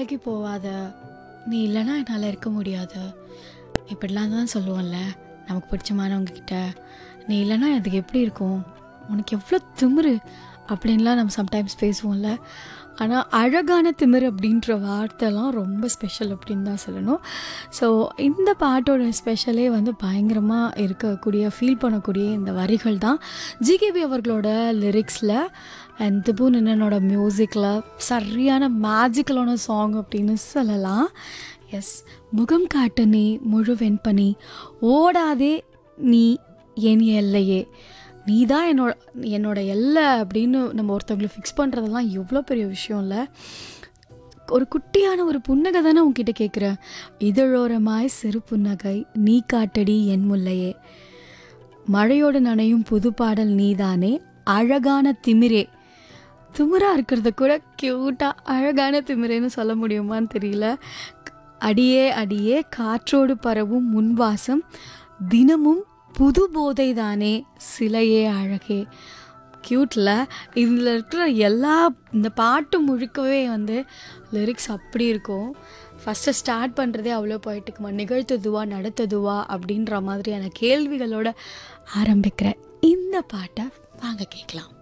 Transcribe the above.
வேலைக்கு போவாத நீ இல்லைன்னா என்னால் இருக்க முடியாது இப்படிலாம் தான் சொல்லுவோம்ல நமக்கு பிடிச்சமானவங்க கிட்ட நீ இல்லைன்னா அதுக்கு எப்படி இருக்கும் உனக்கு எவ்வளோ திமிரு அப்படின்லாம் நம்ம சம்டைம்ஸ் பேசுவோம்ல ஆனால் அழகான திமிரு அப்படின்ற வார்த்தைலாம் ரொம்ப ஸ்பெஷல் அப்படின்னு தான் சொல்லணும் ஸோ இந்த பாட்டோட ஸ்பெஷலே வந்து பயங்கரமாக இருக்கக்கூடிய ஃபீல் பண்ணக்கூடிய இந்த வரிகள் தான் ஜிகேபி அவர்களோட லிரிக்ஸில் அண்ட் திபு நின்னனோட மியூசிக்கில் சரியான மேஜிக்கலான சாங் அப்படின்னு சொல்லலாம் எஸ் முகம் காட்டு நீ முழு வெண்பனி ஓடாதே நீ என் எல்லையே நீ தான் என்னோட என்னோட எல்லை அப்படின்னு நம்ம ஒருத்தவங்களை ஃபிக்ஸ் பண்ணுறதெல்லாம் எவ்வளோ பெரிய விஷயம் இல்லை ஒரு குட்டியான ஒரு புன்னகை தானே உன்கிட்ட கேட்குறேன் இதழோரமாய் சிறு புன்னகை நீ காட்டடி என் முல்லையே மழையோடு நனையும் புது பாடல் நீதானே அழகான திமிரே திமிரா இருக்கிறத கூட க்யூட்டாக அழகான திமிரேன்னு சொல்ல முடியுமான்னு தெரியல அடியே அடியே காற்றோடு பரவும் முன்வாசம் தினமும் புது போதை தானே சிலையே அழகே க்யூட்டில் இதில் இருக்கிற எல்லா இந்த பாட்டு முழுக்கவே வந்து லிரிக்ஸ் அப்படி இருக்கும் ஃபஸ்ட்டு ஸ்டார்ட் பண்ணுறதே அவ்வளோ போயிட்டுக்குமா நிகழ்த்ததுவா நடத்ததுவா அப்படின்ற மாதிரியான கேள்விகளோட ஆரம்பிக்கிற இந்த பாட்டை வாங்க கேட்கலாம்